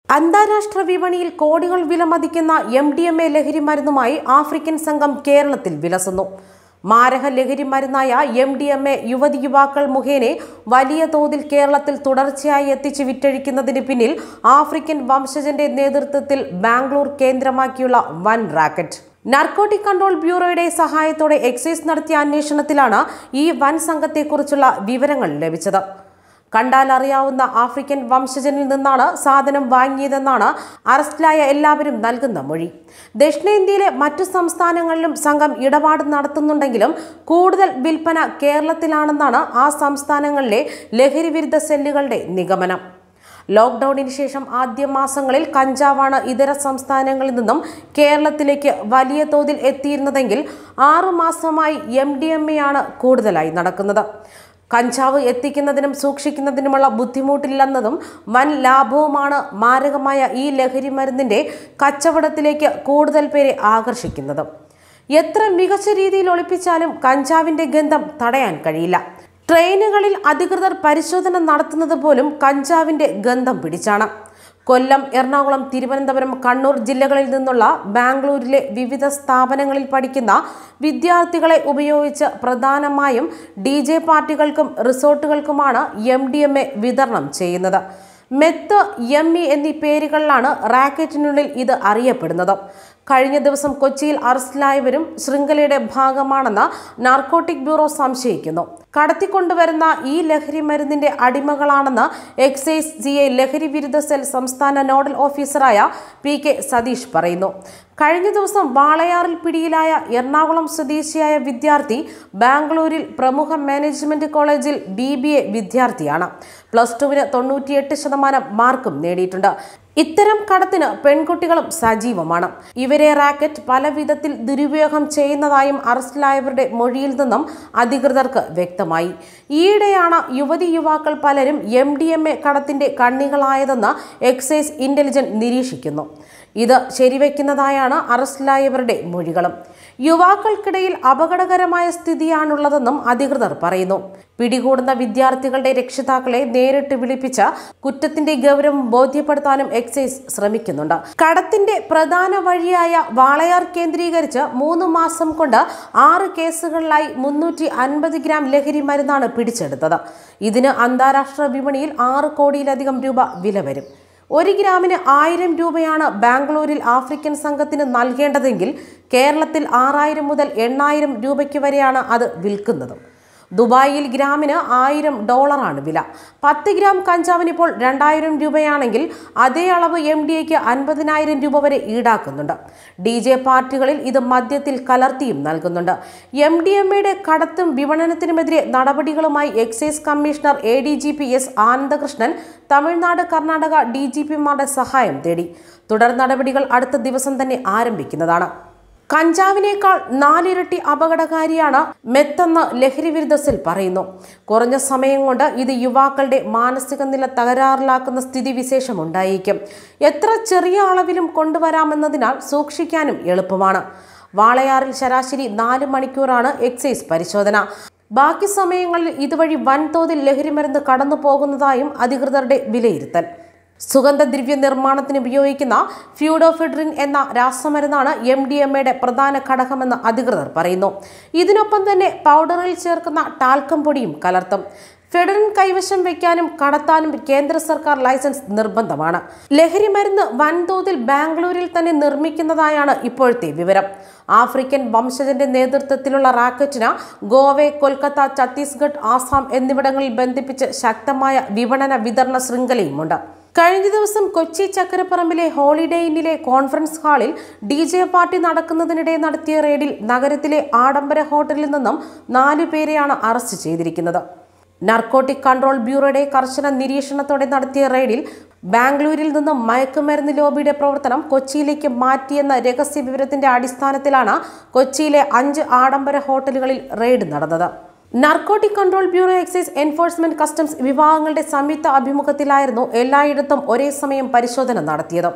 അന്താരാഷ്ട്ര വിപണിയിൽ കോടികൾ വിലമതിക്കുന്ന എം ഡി എം എ ലഹരി മരുന്നുമായി ആഫ്രിക്കൻ സംഘം കേരളത്തിൽ വിലസുന്നു മാരക ലഹരി മരുന്നായ എം ഡി എം എ യുവതി യുവാക്കൾ മുഖേന വലിയ തോതിൽ കേരളത്തിൽ തുടർച്ചയായി എത്തിച്ച് വിറ്റഴിക്കുന്നതിന് പിന്നിൽ ആഫ്രിക്കൻ വംശജന്റെ നേതൃത്വത്തിൽ ബാംഗ്ലൂർ കേന്ദ്രമാക്കിയുള്ള വൻ റാക്കറ്റ് നാർക്കോട്ടിക് കൺട്രോൾ ബ്യൂറോയുടെ സഹായത്തോടെ എക്സൈസ് നടത്തിയ അന്വേഷണത്തിലാണ് ഈ വൻ സംഘത്തെക്കുറിച്ചുള്ള വിവരങ്ങൾ ലഭിച്ചത് കണ്ടാൽ അറിയാവുന്ന ആഫ്രിക്കൻ വംശജനിൽ നിന്നാണ് സാധനം വാങ്ങിയതെന്നാണ് അറസ്റ്റിലായ എല്ലാവരും നൽകുന്ന മൊഴി ദക്ഷിണേന്ത്യയിലെ മറ്റു സംസ്ഥാനങ്ങളിലും സംഘം ഇടപാട് നടത്തുന്നുണ്ടെങ്കിലും കൂടുതൽ വിൽപ്പന കേരളത്തിലാണെന്നാണ് ആ സംസ്ഥാനങ്ങളിലെ ലഹരി വിരുദ്ധ സെല്ലുകളുടെ നിഗമനം ലോക്ക്ഡൌണിന് ശേഷം ആദ്യ മാസങ്ങളിൽ കഞ്ചാവാണ് ഇതര സംസ്ഥാനങ്ങളിൽ നിന്നും കേരളത്തിലേക്ക് വലിയ തോതിൽ എത്തിയിരുന്നതെങ്കിൽ ആറു മാസമായി എം ഡി എം എ ആണ് കൂടുതലായി നടക്കുന്നത് കഞ്ചാവ് എത്തിക്കുന്നതിനും സൂക്ഷിക്കുന്നതിനുമുള്ള ബുദ്ധിമുട്ടില്ലെന്നതും വൻ ലാഭവുമാണ് മാരകമായ ഈ ലഹരി മരുന്നിന്റെ കച്ചവടത്തിലേക്ക് കൂടുതൽ പേരെ ആകർഷിക്കുന്നത് എത്ര മികച്ച രീതിയിൽ ഒളിപ്പിച്ചാലും കഞ്ചാവിന്റെ ഗന്ധം തടയാൻ കഴിയില്ല ട്രെയിനുകളിൽ അധികൃതർ പരിശോധന നടത്തുന്നത് പോലും കഞ്ചാവിന്റെ ഗന്ധം പിടിച്ചാണ് കൊല്ലം എറണാകുളം തിരുവനന്തപുരം കണ്ണൂർ ജില്ലകളിൽ നിന്നുള്ള ബാംഗ്ലൂരിലെ വിവിധ സ്ഥാപനങ്ങളിൽ പഠിക്കുന്ന വിദ്യാർത്ഥികളെ ഉപയോഗിച്ച് പ്രധാനമായും ഡി ജെ പാർട്ടികൾക്കും റിസോർട്ടുകൾക്കുമാണ് എം ഡി എം എ വിതരണം ചെയ്യുന്നത് മെത്ത് എം ഇ എന്നീ പേരുകളിലാണ് റാക്കറ്റിനുള്ളിൽ ഇത് അറിയപ്പെടുന്നത് കഴിഞ്ഞ ദിവസം കൊച്ചിയിൽ അറസ്റ്റിലായവരും ശൃംഖലയുടെ ഭാഗമാണെന്ന് നാർക്കോട്ടിക് ബ്യൂറോ സംശയിക്കുന്നു കടത്തിക്കൊണ്ടുവരുന്ന ഈ ലഹരി മരുന്നിന്റെ അടിമകളാണെന്ന് എക്സൈസ് സി ഐ ലഹരി വിരുദ്ധ സെൽ സംസ്ഥാന നോഡൽ ഓഫീസറായ പി കെ സതീഷ് പറയുന്നു കഴിഞ്ഞ ദിവസം വാളയാറിൽ പിടിയിലായ എറണാകുളം സ്വദേശിയായ വിദ്യാർത്ഥി ബാംഗ്ലൂരിൽ പ്രമുഖ മാനേജ്മെന്റ് കോളേജിൽ ബി ബി എ വിദ്യാർത്ഥിയാണ് പ്ലസ് ടുവിന് തൊണ്ണൂറ്റിയെട്ട് ശതമാനം മാർക്കും നേടിയിട്ടുണ്ട് ഇത്തരം കടത്തിന് പെൺകുട്ടികളും സജീവമാണ് ഇവരെ റാക്കറ്റ് പല വിധത്തിൽ ദുരുപയോഗം ചെയ്യുന്നതായും അറസ്റ്റിലായവരുടെ മൊഴിയിൽ നിന്നും അധികൃതർക്ക് വ്യക്തമായി ഈയിടെയാണ് യുവതി യുവാക്കൾ പലരും എം ഡി എം എ കടത്തിന്റെ കണ്ണികളായതെന്ന് എക്സൈസ് ഇന്റലിജൻസ് നിരീക്ഷിക്കുന്നു ഇത് ശരിവെക്കുന്നതായാണ് അറസ്റ്റിലായവരുടെ മൊഴികളും യുവാക്കൾക്കിടയിൽ അപകടകരമായ സ്ഥിതിയാണുള്ളതെന്നും അധികൃതർ പറയുന്നു പിടികൂടുന്ന വിദ്യാർത്ഥികളുടെ രക്ഷിതാക്കളെ നേരിട്ട് വിളിപ്പിച്ച് കുറ്റത്തിന്റെ ഗൗരവം ബോധ്യപ്പെടുത്താനും എക്സൈസ് ശ്രമിക്കുന്നുണ്ട് കടത്തിന്റെ പ്രധാന വഴിയായ വാളയാർ കേന്ദ്രീകരിച്ച് മൂന്ന് മാസം കൊണ്ട് ആറ് കേസുകളിലായി മുന്നൂറ്റി അൻപത് ഗ്രാം ലഹരി മരുന്നാണ് പിടിച്ചെടുത്തത് ഇതിന് അന്താരാഷ്ട്ര വിപണിയിൽ ആറ് കോടിയിലധികം രൂപ വില വരും ഒരു ഗ്രാമിന് ആയിരം രൂപയാണ് ബാംഗ്ലൂരിൽ ആഫ്രിക്കൻ സംഘത്തിന് നൽകേണ്ടതെങ്കിൽ കേരളത്തിൽ ആറായിരം മുതൽ എണ്ണായിരം രൂപയ്ക്ക് വരെയാണ് അത് വിൽക്കുന്നത് ദുബായിൽ ഗ്രാമിന് ആയിരം ഡോളറാണ് വില പത്ത് ഗ്രാം കഞ്ചാവിന് ഇപ്പോൾ രണ്ടായിരം രൂപയാണെങ്കിൽ അതേ അളവ് എം ഡി എക്ക് അൻപതിനായിരം രൂപ വരെ ഈടാക്കുന്നുണ്ട് ഡി ജെ പാർട്ടികളിൽ ഇത് മദ്യത്തിൽ കലർത്തിയും നൽകുന്നുണ്ട് എം ഡി എം എയുടെ കടത്തും വിപണനത്തിനുമെതിരെ നടപടികളുമായി excise commissioner A D G P S Anandakrishnan Tamil Nadu Karnataka D G പിമാരുടെ സഹായം തേടി തുടർ നടപടികൾ അടുത്ത ദിവസം തന്നെ ആരംഭിക്കുന്നതാണ് കഞ്ചാവിനേക്കാൾ നാലിരട്ടി അപകടകാരിയാണ് മെത്തെന്ന് ലഹരി വിരുദ്ധ സെൽ പറയുന്നു കുറഞ്ഞ സമയം കൊണ്ട് ഇത് യുവാക്കളുടെ മാനസിക നില തകരാറിലാക്കുന്ന സ്ഥിതിവിശേഷം ഉണ്ടായേക്കും എത്ര ചെറിയ അളവിലും കൊണ്ടുവരാമെന്നതിനാൽ സൂക്ഷിക്കാനും എളുപ്പമാണ് വാളയാറിൽ ശരാശരി നാല് മണിക്കൂറാണ് എക്സൈസ് പരിശോധന ബാക്കി സമയങ്ങളിൽ ഇതുവഴി വൻതോതിൽ ലഹരിമരുന്ന് കടന്നു പോകുന്നതായും അധികൃതരുടെ വിലയിരുത്തൽ സുഗന്ധദ്രവ്യ നിർമ്മാണത്തിന് ഉപയോഗിക്കുന്ന ഫ്യൂഡോഫിഡ്രിൻ എന്ന രാസമരുന്നാണ് എം ഡി എം എയുടെ പ്രധാന ഘടകമെന്ന് അധികൃതർ പറയുന്നു ഇതിനൊപ്പം തന്നെ പൗഡറിൽ ചേർക്കുന്ന ടാൽക്കം പൊടിയും കലർത്തും ഫെഡറിൻ കൈവശം വയ്ക്കാനും കടത്താനും കേന്ദ്ര സർക്കാർ ലൈസൻസ് നിർബന്ധമാണ് ലഹരി മരുന്ന് വൻതോതിൽ ബാംഗ്ലൂരിൽ തന്നെ നിർമ്മിക്കുന്നതായാണ് ഇപ്പോഴത്തെ വിവരം ആഫ്രിക്കൻ വംശജന്റെ നേതൃത്വത്തിലുള്ള റാക്കറ്റിന് ഗോവെ കൊൽക്കത്ത ഛത്തീസ്ഗഡ് ആസാം എന്നിവിടങ്ങളിൽ ബന്ധിപ്പിച്ച് ശക്തമായ വിപണന വിതരണ ശൃംഖലയുമുണ്ട് കഴിഞ്ഞ ദിവസം കൊച്ചി ചക്കരപ്പറമ്പിലെ ഹോളിഡേ ഇന്നിലെ കോൺഫറൻസ് ഹാളിൽ ഡി ജെ പാർട്ടി നടക്കുന്നതിനിടെ നടത്തിയ റെയ്ഡിൽ നഗരത്തിലെ ആഡംബര ഹോട്ടലിൽ നിന്നും നാലു പേരെയാണ് അറസ്റ്റ് ചെയ്തിരിക്കുന്നത് നർക്കോട്ടിക് കൺട്രോൾ ബ്യൂറോയുടെ കർശന നിരീക്ഷണത്തോടെ നടത്തിയ റെയ്ഡിൽ ബാംഗ്ലൂരിൽ നിന്നും മയക്കുമരുന്ന് ലോബിയുടെ പ്രവർത്തനം കൊച്ചിയിലേക്ക് മാറ്റിയെന്ന രഹസ്യ വിവരത്തിന്റെ അടിസ്ഥാനത്തിലാണ് കൊച്ചിയിലെ അഞ്ച് ആഡംബര ഹോട്ടലുകളിൽ റെയ്ഡ് നടന്നത് narcotic control bureau excise enforcement customs വിഭാഗങ്ങളുടെ സംയുക്ത അഭിമുഖത്തിലായിരുന്നു എല്ലായിടത്തും ഒരേ സമയം പരിശോധന നടത്തിയത്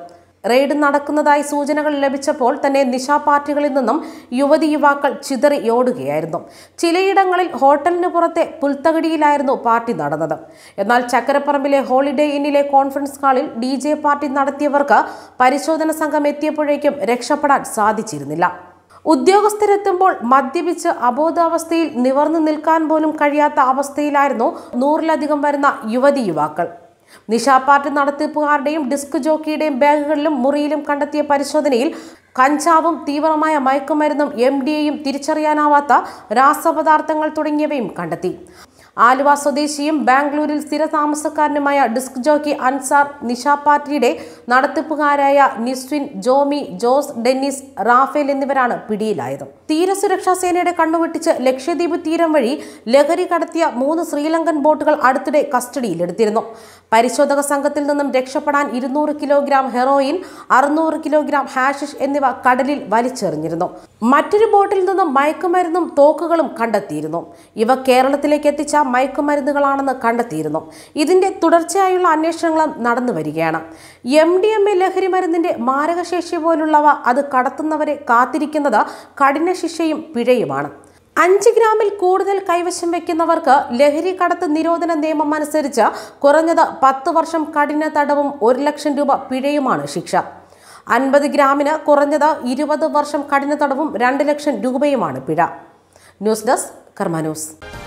റെയ്ഡ് നടക്കുന്നതായി സൂചനകൾ ലഭിച്ചപ്പോൾ തന്നെ നിശാ പാർട്ടികളിൽ നിന്നും യുവതി യുവാക്കൾ ചിതറിയോടുകയായിരുന്നു ചിലയിടങ്ങളിൽ ഹോട്ടലിന് പുറത്തെ പുൽത്തകടിയിലായിരുന്നു പാർട്ടി നടന്നത് എന്നാൽ ചക്കരപ്പറമ്പിലെ ഹോളിഡേ ഇന്നിലെ കോൺഫറൻസ് ഹാളിൽ ഡി ജെ പാർട്ടി നടത്തിയവർക്ക് പരിശോധന സംഘം എത്തിയപ്പോഴേക്കും രക്ഷപ്പെടാൻ സാധിച്ചിരുന്നില്ല ഉദ്യോഗസ്ഥരെത്തുമ്പോൾ മദ്യപിച്ച് അബോധാവസ്ഥയിൽ നിവർന്നു നിൽക്കാൻ പോലും കഴിയാത്ത അവസ്ഥയിലായിരുന്നു നൂറിലധികം വരുന്ന യുവതി യുവാക്കൾ നിശാ പാർട്ടി നടത്തിപ്പുകാരുടെയും ഡിസ്ക് ജോക്കിയുടെയും ബാഗുകളിലും മുറിയിലും കണ്ടെത്തിയ പരിശോധനയിൽ കഞ്ചാവും തീവ്രമായ മയക്കുമരുന്നും എം ഡിയെയും തിരിച്ചറിയാനാവാത്ത രാസപദാർത്ഥങ്ങൾ തുടങ്ങിയവയും കണ്ടെത്തി ആലുവ സ്വദേശിയും ബാംഗ്ലൂരിൽ സ്ഥിരതാമസക്കാരനുമായ ഡിസ്ക് ജോക്കി അൻസാർ നിഷാ പാർട്ടിയുടെ നടത്തിപ്പുകാരായ നിസ്വിൻ ജോമി ജോസ് ഡെന്നിസ് റാഫേൽ എന്നിവരാണ് പിടിയിലായത് തീരസുരക്ഷാ സേനയുടെ കണ്ണുവെട്ടിച്ച് ലക്ഷദ്വീപ് തീരം വഴി ലഹരി കടത്തിയ മൂന്ന് ശ്രീലങ്കൻ ബോട്ടുകൾ അടുത്തിടെ കസ്റ്റഡിയിലെടുത്തിരുന്നു പരിശോധക സംഘത്തിൽ നിന്നും രക്ഷപ്പെടാൻ ഇരുന്നൂറ് കിലോഗ്രാം ഹെറോയിൻ അറുന്നൂറ് കിലോഗ്രാം ഹാഷിഷ് എന്നിവ കടലിൽ വലിച്ചെറിഞ്ഞിരുന്നു മറ്റൊരു ബോട്ടിൽ നിന്നും മയക്കുമരുന്നും തോക്കുകളും കണ്ടെത്തിയിരുന്നു ഇവ കേരളത്തിലേക്ക് എത്തിച്ച മയക്കുമരുന്നുകളാണെന്ന് കണ്ടെത്തിയിരുന്നു ഇതിന്റെ തുടർച്ചയായുള്ള അന്വേഷണങ്ങളും നടന്നു വരികയാണ് എം ഡി എം എ ലഹരി മരുന്നിന്റെ മാരകശേഷി പോലുള്ളവ അത് കടത്തുന്നവരെ കാത്തിരിക്കുന്നത് കഠിന ശിക്ഷയും പിഴയുമാണ് അഞ്ച് ഗ്രാമിൽ കൂടുതൽ കൈവശം വെക്കുന്നവർക്ക് ലഹരി കടത്ത് നിരോധന നിയമം അനുസരിച്ച് കുറഞ്ഞത് പത്ത് വർഷം കഠിന തടവും ഒരു ലക്ഷം രൂപ പിഴയുമാണ് ശിക്ഷ അൻപത് ഗ്രാമിന് കുറഞ്ഞത് ഇരുപത് വർഷം കഠിന തടവും രണ്ട് ലക്ഷം രൂപയുമാണ് പിഴ ന്യൂസ് ഡെസ്ക് കർമ്മ ന്യൂസ്